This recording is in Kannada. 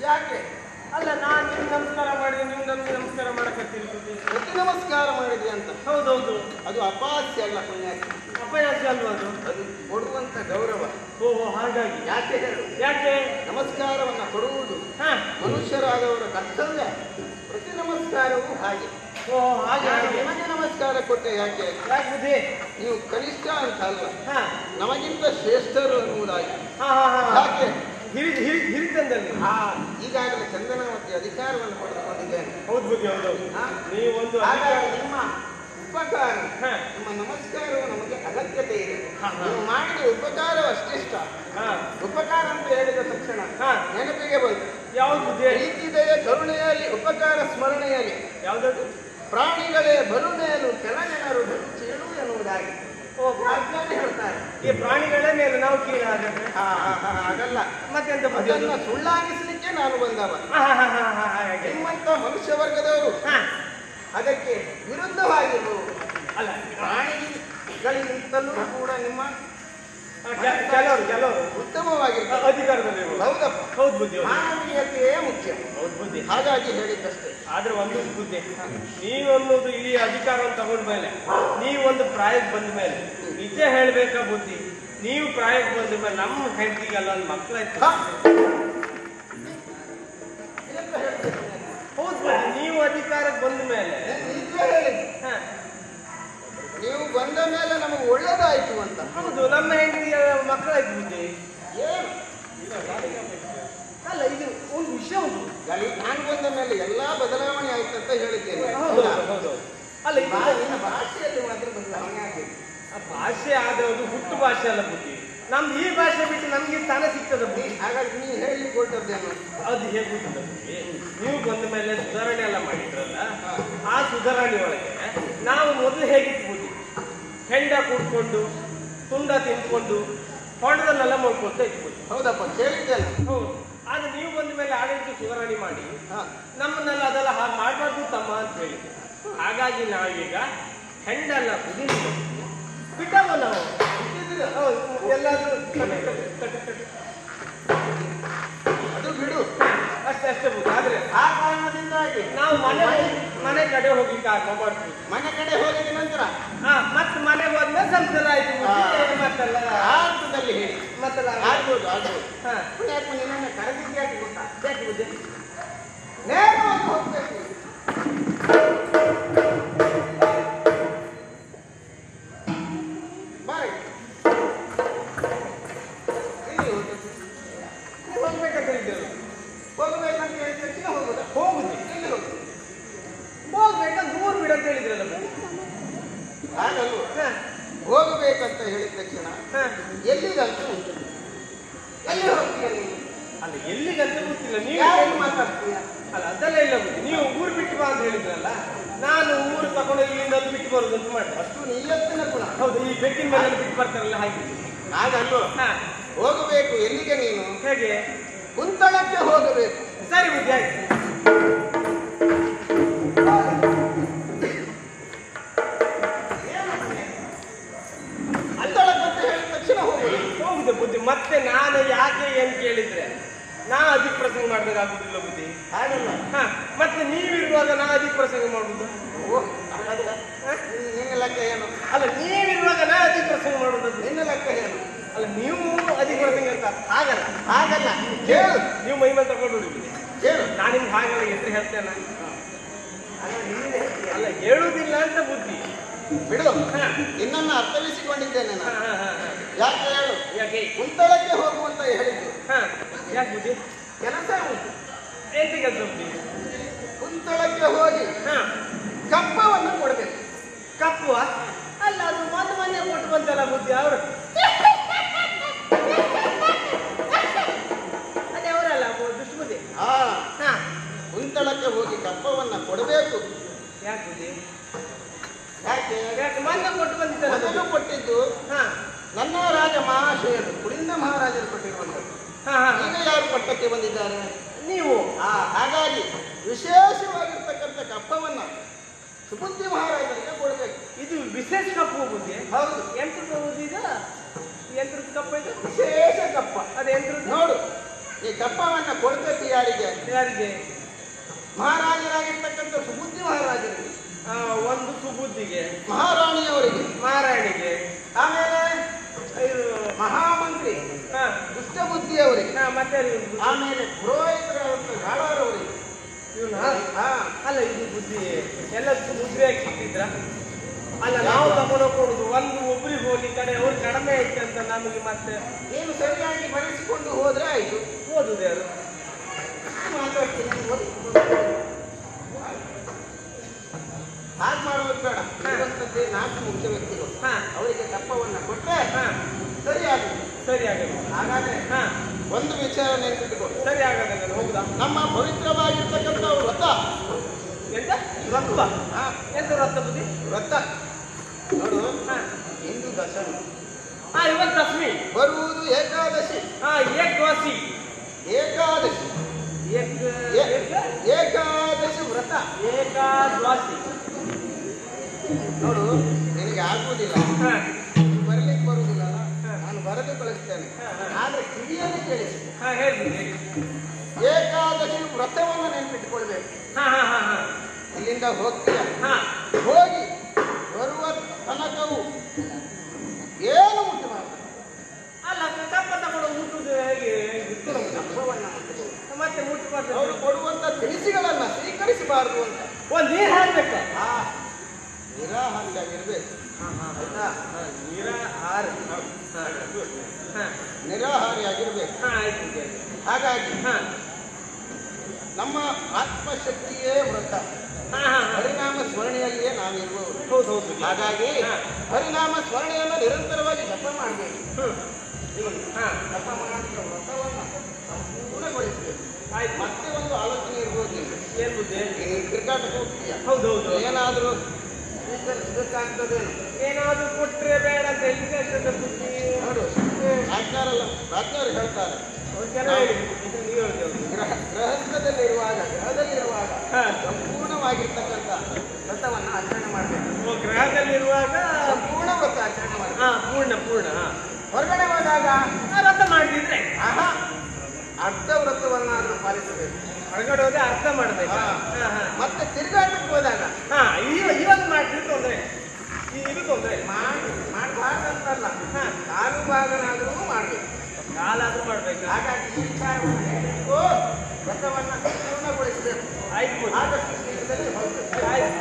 ಯಾಕೆ ಅಲ್ಲ ನಾನು ನಿಮ್ಗೆ ನಮಸ್ಕಾರ ಮಾಡಿದ್ರೆ ನೀವು ನಮ್ಗೆ ನಮಸ್ಕಾರ ಮಾಡಕತ್ತೀರಿ ಬುದ್ಧಿ ಪ್ರತಿ ನಮಸ್ಕಾರ ಮಾಡಿದ್ರಿ ಅಂತ ಹೌದೌದು ಅದು ಅಪಾಸ್ಯ ಅಲ್ಲ ಪುಣ್ಯಾತ್ಮ ಅಪಯಾಸ ಅಲ್ವಾ ಅದು ಅದು ಕೊಡುವಂತ ಗೌರವ ಓಹೋ ಹಾಗಾಗಿ ಯಾಕೆ ಹೇಳು ಯಾಕೆ ನಮಸ್ಕಾರವನ್ನ ಕೊಡುವುದು ಹಾ ಮನುಷ್ಯರಾದವರ ಕರ್ತವ್ಯ ಪ್ರತಿ ನಮಸ್ಕಾರವೂ ಹಾಗೆ ಓಹೋ ಹಾಗೆ ನಾನು ಹಾಗೆ ನಿಮಗೆ ನಮಸ್ಕಾರ ಕೊಟ್ಟೆ ಯಾಕೆ ಯಾಕೆ ಬುದ್ಧಿ ನೀವು ಕನಿಷ್ಠ ಅಂತ ಅಲ್ಲ ಹಾ ನಮಗಿಂತ ಶ್ರೇಷ್ಠರು ಅನ್ನುವುದಾಗಿ ಹಾ ಹಾ ಹಾ ಯಾಕೆ ಹಿರಿ ಹಿರಿ ಹಿರಿತಂದಲ್ಲಿ ಆ ಈಗಾಗಲೇ ಚಂದನಾವತಿ ಅಧಿಕಾರವನ್ನು ಪಡೆದುಕೊಂಡಿದ್ದೇನೆ ಹೌದು ಬುದ್ಧಿ ಹೌದೌದು ಹಾ? ನೀವೊಂದು ಹಾಗಾಗಿ ನಿಮ್ಮ ಉಪಕಾರ ಹಾ. ನಿಮ್ಮ ನಮಸ್ಕಾರವು ನಮಗೆ ಅಗತ್ಯತೆ ಇದೆ ಹಾ, ಹಾ. ನೀವು ಮಾಡಿದ ಉಪಕಾರವು ಅಷ್ಟಿಷ್ಟ ಹಾ ಉಪಕಾರ ಅಂತ ಹೇಳಿದ ತಕ್ಷಣ ಹಾ. ನೆನಪಿಗೆ ಬಂತು ಯಾವ್ದು ಬುದ್ಧಿ ಹೇಳಿ ಪ್ರೀತಿದಯ ಕರುಣೆಯಲ್ಲಿ ಉಪಕಾರ ಸ್ಮರಣೆಯಲ್ಲಿ ಯಾವ್ದದು ಪ್ರಾಣಿಗಳೇ ಬಲು ಮೇಲು ಕೆಲ ಜನರು ಚೇಳು ಎನ್ನುವುದಾಗಿ ಓ ಅಜ್ಞಾನಿ ಹೇಳ್ತಾರೆ ಈ ಪ್ರಾಣಿಗಳೇ ಮೇಲೆ ನಾವು ಕೀಳ ಹಾಗಾದ್ರೆ ಆ, ಆ, ಆ, ಹಾಗಲ್ಲ ಮತ್ತೆಂತ ಬುದ್ಧಿ ಅದು? ಅದನ್ನ ಸುಳ್ಳಾಗಿಸ್ಲಿಕ್ಕೆ ನಾನು ಬಂದವ ಹಾ ಹಾ ಹಾ ಹಾ ಹಾ ಹಾಗೆ ನಿಮ್ಮಂತ ಮನುಷ್ಯ ವರ್ಗದವರು ಹಾ ಅದಕ್ಕೆ ವಿರುದ್ಧವಾಗಿರುವುದು ಅಲ್ಲ ಪ್ರಾಣಿಗಳಿಗಿಂತಲೂ ಕೂಡ ನಿಮ್ಮ ಆ, ಕೆ- ಕೆಲವರು ಕೆಲವರು ಉತ್ತಮವಾಗಿರ್ತಾರೆ ಅಧಿಕಾರದಲ್ಲಿ ಇರುವವರು. ಹೌದಪ್ಪ ಹೌದು ಬುದ್ಧಿ ಹೌದು. ಮಾನವೀಯತೆಯೇ ಮುಖ್ಯ ಹೌದು ಬುದ್ಧಿ ಹಾಗಾಗಿ ಹೇಳಿದ್ದಷ್ಟೇ ಆದ್ರೆ ಒಂದು ಬುದ್ಧಿ ನೀವೊಂದು ಈ ಅಧಿಕಾರವನ್ನು ತಗೊಂಡ ಮೇಲೆ ನೀವೊಂದು ಪ್ರಾಯಕ್ಕೆ ಬಂದ ಮೇಲೆ ನಿಜ ಹೇಳ್ಬೇಕಾ ಬುದ್ಧಿ ನೀವು ಪ್ರಾಯಕ್ಕೆ ಬಂದ ಮೇಲೆ ನಮ್ಮ ಹೆಂಡತಿಗೆಲ್ಲ ಒಂದು ಮಕ್ಕಳಾಯ್ತು ಹಾ. ಇದೆಂತ ಹೇಳ್ತೀರಿ? ಹೌದು ಬುದ್ಧಿ ನೀವು ಅಧಿಕಾರಕ್ಕೆ ಬಂದ ಮೇಲೆ ನಿಜ ಹೇಳಿದ್ದು. ಹಾ, ನೀವು ಬಂದ ಮೇಲೆ ನಮಗೆ ಒಳ್ಳೇದಾಯ್ತು ಅಂತ ಹೌದು ನಮ್ಮ ಹೆಂಡತಿಗೆ ಮಕ್ಕಳಾಯ್ತು ಬುದ್ಧಿ ಏನು ಅಲ್ಲ ಇದು ಒಂದು ವಿಷಯ ಉಂಟು ಅಲ್ಲಿ ನಾನು ಬಂದ ಮೇಲೆ ಎಲ್ಲಾ ಬದಲಾವಣೆ ಆಯ್ತು ಅಂತ ಹೇಳಿದ್ದೇನೆ ಹೌದು ಹೌದಾ? ಹೌದು ಅಲ್ಲ ಇದು ಬಾ- ನಿನ್ನ ಭಾಷೆಯಲ್ಲಿ ಮಾತ್ರ ಬದಲಾವಣೆ ಆಗಿದೆ ಆ ಭಾಷೆ ಆದ್ರೆ ಅದು ಹುಟ್ಟು ಭಾಷೆ ಅಲ್ಲ ಬುದ್ಧಿ ನಮ್ದು ಈ ಭಾಷೆ ಬಿಟ್ಟು ನಮ್ಗೆ ಸ್ಥಾನ ಸಿಗ್ತದ ಬುದ್ಧಿ ಹಾಗಾಗಿ ನೀವು ಹೇಳಿ ಕೊಟ್ಟದ್ದೇನು ಅದು ಹೇಗೆ ಗೊತ್ತಿಲ್ಲ ಬುದ್ಧಿ ನೀವು ಬಂದ ಮೇಲೆ ಸುಧಾರಣೆ ಎಲ್ಲ ಮಾಡಿದ್ರಲ್ಲ ಆ ಸುಧಾರಣೆ ಒಳಗೆ ನಾವು ಮೊದಲು ಹೇಗಿತ್ತು ಬುದ್ಧಿ ಹೆಂಡ ಕೂಡ್ಕೊಂಡು ತುಂಡ ತಿನ್ಕೊಂಡು ಹೊಂಡದಲ್ಲೆಲ್ಲ ಮಾಡ್ಕೊಳ್ತಾ ಇತ್ತು ಬುದ್ಧಿ ಹೌದಪ್ಪ ಕೇಳಿದ್ದೇನೆ ಹೌದು ಆದ್ರೆ ನೀವು ಬಂದ ಮೇಲೆ ಆಡಳಿತ ಸುಧಾರಣೆ ಮಾಡಿ ಹಾ. ನಮ್ಮನ್ನೆಲ್ಲ ಅದೆಲ್ಲ ಹಾಗೆ ಮಾಡಬಾರ್ದು ತಮ್ಮ ಅಂತ ಹೇಳಿ ಹಾಗಾಗಿ ನಾವೀಗ ಹೆಂಡೆಲ್ಲ ಕುದಿಸ್ಕೊಂಡು ಬಿಟ್ಟವ ನಾವು ಬಿಟ್ಟಿದ್ದೀರ? ಹೌದು ಎಲ್ಲಾದ್ರೂ ಕಟ್ ಕಟ್ ಕಟ್ ಕಟ್. ಅದು ಬಿಡು ಅಷ್ಟೇ ಅಷ್ಟೇ ಬುದ್ಧಿ ಆದ್ರೆ ಆ ಕಾರಣದಿಂದಾಗಿ ನಾವು ಮನೆ ಮನೆ ಕಡೆ ಹೋಗ್ಲಿಕ್ಕೆ ಆರಂಭ ಮಾಡ್ತೀವಿ ಮನೆ ಕಡೆ ಹೋಗಿದ ನಂತರ ಹಾ ಮತ್ತೆ ಮನೆಗೆ ಹೋದ್ಮೇಲೆ ಸಂಸಾರ ಆಯ್ತು ಬುದ್ಧಿ. ಮತ್ತೆಲ್ಲ ಆ ಅರ್ಥದಲ್ಲಿ ಹೇಳಿ ಮತ್ತೆಲ್ಲ ಆಗ್ಬೋದು ಆಗ್ಬೋದು ಹಾ ಪುಣ್ಯಾತ್ಮ ನಿನ್ನನ್ನು ಕರೆದಿದ್ದು ಯಾಕೆ ಗೊತ್ತಾ ಯಾಕೆ ಬುದ್ಧಿ ನೇರವಾಗಿ ಹೋಗ್ಬೇಕು ಬಾಯ್ ಎಲ್ಲಿ ಹೋಗ್ಬೇಕು? ನೀವು ಹೋಗ್ಬೇಕಂತ ಹೇಳಿದ್ರಲ್ಲ ಹೋಗ್ಬೇಕಂತ ಹೇಳಿದ ತಕ್ಷಣ ಹೋಗುದಾ ಹೋಗುದು ಎಲ್ಲಿ ಹೋಗುದು ಹೋಗ್ಬೇಕಂತ ದೂರ ಬಿಡಂತ ಹೇಳಿದ್ರಲ್ಲ ಬುದ್ಧಿ. ಹಾಗಲ್ವ ಹಾ ಹೋಗಬೇಕಂತ ಹೇಳಿದ ತಕ್ಷಣ ಹಾ ಎಲ್ಲಿಗಂತ ಉಂಟು ಎಲ್ಲಿ ಹೋಗ್ತೀಯ ನೀನು ಅಲ್ಲ ಎಲ್ಲಿಗಂತ ಗೊತ್ತಿಲ್ಲ ನೀವು ಯಾರಿಗೆ ಮಾತಾಡ್ತೀಯ ಅಲ್ಲ ಅದೆಲ್ಲ ಇಲ್ಲ ಬುದ್ಧಿ ನೀವು ಊರು ಬಿಟ್ಟು ಬಾ ಅಂತ ಹೇಳಿದ್ರಲ್ಲ ನಾನು ಊರು ತಗೊಂಡು ಇಲ್ಲಿಂದ ಅಲ್ಲಿ ಬಿಟ್ಟು ಬರೋದು ಅಂತ ಮಾಡಿ ಅಷ್ಟು ನಿಯತ್ತಿನ ಗುಣ ಹೌದು ಈ ಬೆಕ್ಕಿನ ಮೇಲೆ ಬಿಟ್ಟು ಬರ್ತಾರಲ್ಲ ಹಾಗೆ ಹಾಗಲ್ವ ಹಾ ಹೋಗಬೇಕು ಎಲ್ಲಿಗೆ ನೀನು ಹೇಗೆ ಕುಂತಳಕ್ಕೆ ಹೋಗಬೇಕು ಸರಿ ಬುದ್ಧಿ ಆಯ್ತು ಅಂತಳಕ್ಕಂತ ಹೇಳಿದ ತಕ್ಷಣ ಹೋಗುದು ಹೋಗುದು ಬುದ್ಧಿ ಮತ್ತೆ ನಾನು ಯಾಕೆ ಏನ್ ಕೇಳಿದ್ರೆ ನಾ ಅಧಿಕ ಪ್ರಸಂಗ ಮಾಡ್ಬೇಕಾಗುದಿಲ್ಲ ಬುದ್ಧಿ ಹಾಗಲ್ಲ ಹಾ ಮತ್ತೆ ನೀವಿರುವಾಗ ನಾ ಅಧಿಕ ಪ್ರಸಂಗ ಮಾಡುದು ಓ, ಹಾಗಲ್ಲ. ನಿನ್ನ- ನಿನ್ನ ಲೆಕ್ಕ ಏನು ಅಲ್ಲ ನೀವಿರುವಾಗ ನಾ ಅಧಿಕ ಪ್ರಸಂಗ ಮಾಡುದು ನಿನ್ನ ಲೆಕ್ಕ ಏನು ಅಲ್ಲ ನೀವು ಅಧಿಕ ಪ್ರಸಂಗ ಅಂತ ಹಾಗಲ್ಲ ಹಾಗಲ್ಲ ಕೇಳು ನೀವು ಮೈಮೇಲೆ ತಗೊಂಡು ಬುದ್ಧಿ ಕೇಳು ನಾನು ನಿಮ್ಗೆ ಹಾಗಲ್ಲ ಹೆಸರು ಹೇಳ್ತೇನೆ ಅಲ್ಲ ನೀನೇ ಅಲ್ಲ ಹೇಳುವುದಿಲ್ಲ ಅಂತ ಬುದ್ಧಿ ಬಿಡು ಹಾ. ನಿನ್ನನ್ನು ಅರ್ಥವಿಸಿಕೊಂಡಿದ್ದೇನೆ ಹಾ, ನಾನು ಹಾ, ಹಾ, ಹಾ. ಯಾಕೆ ಹೇಳು ಯಾಕೆ ಕುಂತಳಕ್ಕೆ ಹೋಗುವಂತ ಹೇಳಿದ್ದು ಹಾ ಯಾಕೆ ಬುದ್ಧಿ ಕೆಲಸ ಉಂಟು ಎಂತ ಕೆಲಸ ಬುದ್ಧಿ ಕುಂತಳಕ್ಕೆ ಹೋಗಿ ಹಾ ಕಪ್ಪವನ್ನು ಕೊಡಬೇಕು ಕಪ್ಪುವ ಅಲ್ಲ ಅದು ಒಂದು ಮನೆ ಕೊಟ್ಟು ಬಂತಲ್ಲ ಬುದ್ಧಿ ಅವರು ಅದೇ ಅವರಲ್ಲ ದುಷ್ಟ ಬುದ್ಧಿ ಹಾ ಹಾ ಕುಂತಳಕ್ಕೆ ಹೋಗಿ ಕಪ್ಪವನ್ನ ಕೊಡಬೇಕು ಯಾಕೆ ಬುದ್ಧಿ ಯಾಕೆ ಯಾಕೆ ಮೊನ್ನೆ ಕೊಟ್ಟು ಬಂದಿತ್ತಲ್ಲ ಮೊದಲು ಕೊಟ್ಟಿದ್ದು ಹಾ ನನ್ನ ರಾಜ ಮಹಾಶಯರು ಕುಳಿಂದ ಮಹಾರಾಜರು ಕೊಟ್ಟಿರುವಂಥದ್ದು ಹಾ ಹಾ ಹಾ. ಈಗ ಯಾರು ಪಟ್ಟಕ್ಕೆ ಬಂದಿದ್ದಾರೆ ನೀವು ಆ ಹಾಗಾಗಿ ವಿಶೇಷವಾಗಿರ್ತಕ್ಕಂಥ ಕಪ್ಪವನ್ನ ಸುಬುದ್ಧಿ ಮಹಾರಾಜರಿಗೆ ಕೊಡಬೇಕು ಇದು ವಿಶೇಷ ಕಪ್ಪು ಬುದ್ಧಿ ಹೌದು ಎಂತದ್ದು ಬುದ್ಧಿ ಇದು ಎಂತದ್ದು ಕಪ್ಪ ಇದು ವಿಶೇಷ ಕಪ್ಪ ಅದು ಎಂತದ್ದು ನೋಡು ಈ ಕಪ್ಪವನ್ನ ಕೊಡ್ಬೇಕು ಯಾರಿಗೆ ಯಾರಿಗೆ ಮಹಾರಾಜರಾಗಿರ್ತಕ್ಕಂಥ ಸುಬುದ್ಧಿ ಮಹಾರಾಜರಿಗೆ ಆ, ಒಂದು ಸುಬುದ್ಧಿಗೆ ಮಹಾರಾಣಿಯವರಿಗೆ ಮಹಾರಾಣಿಗೆ ಆಮೇಲೆ ಇದು ಮಹಾಮಂತ್ರಿ ಹಾ ದುಷ್ಟಬುದ್ಧಿಯವರಿಗೆ ಹಾ, ಮತ್ತೆ ಇವ್ನು- ಆಮೇಲೆ ಪುರೋಹಿತರಾದಂಥ ಗಾಳವರವರಿಗೆ ಇವ್ನ ಹಾ ಅಲ್ಲ ಇದು ಬುದ್ಧಿ ಎಲ್ಲ ಬುದ್ಧಿ ಹಾಕಿಟ್ಟಿದ್ರ ಅಲ್ಲ ನಾವು ತಗೊಂಡು ಕೊಡುದು ಒಂದು ಒಬ್ರಿಗೆ ಹೋಗಿ ಕಡೆ ಅವ್ರು ಕಡಿಮೆ ಐತೆ ಅಂತ ನಮಗೆ ಮತ್ತೆ ನೀನು ಸರಿಯಾಗಿ ಬರೆಸಿಕೊಂಡು ಹೋದ್ರೆ ಆಯ್ತು ಓದುದು ಯಾರು ಮಾತಾಡ್ತೀನಿ ಓದಿ. ಹಾಗೆ ಮಾಡೋದು ಬೇಡ ಇರುವಂಥದ್ದೇ ನಾಲ್ಕು ಮುಖ್ಯ ವ್ಯಕ್ತಿಗಳು ಹಾ ಅವರಿಗೆ ಕಪ್ಪವನ್ನ ಕೊಟ್ರೆ ಹಾ ಸರಿ ಆಗುತ್ತೆ ಸರಿ ಆಗಲ್ಲ ಹಾಗಾದ್ರೆ ಹಾ ಒಂದು ವಿಚಾರ ನೆನಪಿಟ್ಟುಕೊಂಡು ಸರಿ ಆಗಲ್ಲ ಹೋಗುದಾ ನಮ್ಮ ಪವಿತ್ರವಾಗಿರ್ತಕ್ಕಂಥ ವ್ರತ ಎಂತ ರತ್ವ ಹಾ, ಎಂತ ರತ್ವ ಬುದ್ಧಿ ವ್ರತ ನೋಡು ಹಾ ಇಂದು ದಶಮಿ ಹಾ ಇವತ್ತು ದಶಮಿ ಬರುವುದು ಏಕಾದಶಿ ಹಾ ಏಕ್ ದ್ವಾಸಿ ಏಕಾದಶಿ ಏಕ್ ಏ- ಏಕಾದಶಿ ವ್ರತ ಏಕಾದ್ವಾಸಿ ನೋಡು ನಿನಗೆ ಆಗುವುದಿಲ್ಲ ಹಾ ಬರ್ಲಿಕ್ಕೆ ಬರುವುದಿಲ್ಲ ನಾನು ಬರೆದು ಕಳಿಸ್ತೇನೆ ಆದ್ರೆ ಕಿವಿಯಲ್ಲಿ ಕೇಳಿಸಿ ಹಾ ಹೇಳಿ ಹೇಳಿ ಏಕಾದಶಿ ವ್ರತವನ್ನು ನೆನಪಿಟ್ಟುಕೊಳ್ಬೇಕು ಹಾ ಹಾ ಹಾ ಹಾ ಇಲ್ಲಿಂದ ಹೋಗ್ತೀಯ ಹಾ ಹೋಗಿ ಬರುವ ತನಕವು ಏನು ಮುಟ್ಟು ಮಾಡಬೇಕು ಅಲ್ಲ ಕಪ್ಪ ತಗೊಂಡು ಮುಟ್ಟುದು ಹೇಗೆ ಇತ್ತು ನಮ್ಗೆ. ಹಬ್ಬವನ್ನ ಮುಟ್ಟಬಹುದು ಮತ್ತೆ ಮುಟ್ಟಬಾರ್ದು ಅವರು ಕೊಡುವಂತ ತಿನಿಸುಗಳನ್ನ ಸ್ವೀಕರಿಸಬಾರದು ಅಂತ ಒಂದ್ ನೀರ್ ಹಾಕ್ಬೇಕ ಆ ನಿರಾಹಾರಿಯಾಗಿರ್ಬೇಕು ಆಯ್ತಾ ನೀರ ಆರು ಹಾ ನಿರಾಹಾರಿಯಾಗಿರ್ಬೇಕು ಹಾ ಆಯ್ತು ಆಯ್ತು. ಹಾಗಾಗಿ ಹಾ ನಮ್ಮ ಆತ್ಮಶಕ್ತಿಯೇ ವ್ರತ ಹಾ ಹಾ ಹಾ ಪರಿಣಾಮ ಸ್ಮರಣೆಯಲ್ಲಿಯೇ ನಾವಿರುವವರು ಹೌದು ಹೌದು ಹಾಗಾಗಿ ಹಾ. ಪರಿಣಾಮ ಸ್ಮರಣೆಯನ್ನು ನಿರಂತರವಾಗಿ ಜಪ ಮಾಡಬೇಕು ಹ್ಮ್ ಹಾ ಜಪ ಮಾಡಿದ ವ್ರತವನ್ನು ಸಂಪೂರ್ಣಗೊಳಿಸಬೇಕು ಆಯ್ತು ಮತ್ತೆ ಒಂದು ಆಲೋಚನೆ ಇರ್ಬೋದು ನಿಮ್ಗೆ. ಏನ್ ಬುದ್ಧಿ ನೀನು ಕ್ರಿಕೆಟ್ ಹೋಗ್ತೀಯ ಹೌದು ಹೌದು ಏನಾದರೂ ಸ್ವೀಕರಿಸಬೇಕಾಗ್ತದೇನು ಏನಾದ್ರು ಕೊಟ್ರೆ ಬೇಡ ಅಂತ ಎಲ್ಲಿಗೆ ಆಗ್ತದೆ ಬುದ್ಧಿ ನೋಡು ರಾಜ್ಞಾರಲ್ಲ ರಾಜ್ಞರು ಹೇಳ್ತಾರೆ ಅವ್ರು ಚೆನ್ನಾಗಿ ಹೇಳಿ ಇದು ನೀವು ಹೇಳಿ ಅವ್ರು. ಗ್ರಹ ಗೃಹಸ್ಥದಲ್ಲಿರುವಾಗ ಗೃಹದಲ್ಲಿರುವಾಗ ಹಾ ಸಂಪೂರ್ಣವಾಗಿರ್ತಕ್ಕಂಥ ವ್ರತವನ್ನು ಆಚರಣೆ ಮಾಡಬೇಕು ಓ, ಗ್ರಹದಲ್ಲಿರುವಾಗ ಸಂಪೂರ್ಣ ವ್ರತ ಆಚರಣೆ ಮಾಡಬೇಕು ಹಾ ಪೂರ್ಣ ಪೂರ್ಣ ಹಾ ಹೊರಗಡೆ ಹೋದಾಗ ಆ, ರಥ ಮಾಡಿದ್ರೆ ಆಹಾ ಅರ್ಧ ವ್ರತವನ್ನಾದ್ರೂ ಪಾಲಿಸಬೇಕು ಹೊರಗಡೆ ಹೋದ್ರೆ ಅರ್ಥ ಮಾಡ್ಬೇಕಾ ಹಾ. ಹಾ ಹಾ ಮತ್ತೆ ತಿರುಗಾಟಕ್ಕೆ ಹೋದಾಗ ಹಾ ಇವ ಇವಾಗ ಮಾಡಿದ್ರೆ ತೊಂದ್ರೆ ಈ- ಇದು ತೊಂದ್ರೆ ಮಾಡಿ ಮಾಡಬಾರ್ದಂತಲ್ಲ ಕಾಲು ಭಾಗನಾದರೂ ಮಾಡಬೇಕು ಕಾಲಾದ್ರೂ ಮಾಡ್ಬೇಕಾ ಹಾಗಾಗಿ ಈ ವಿಚಾರವನ್ನು ನೆನಪಿಟ್ಟು ವ್ರತವನ್ನು ಸಂಪೂರ್ಣಗೊಳಿಸಬೇಕು ಆಯ್ತು ಬುದ್ಧಿ. ಆದಷ್ಟು ಶೀಘ್ರದಲ್ಲಿ ಹೋಗ್ಬೇಕು ಆಯ್ತು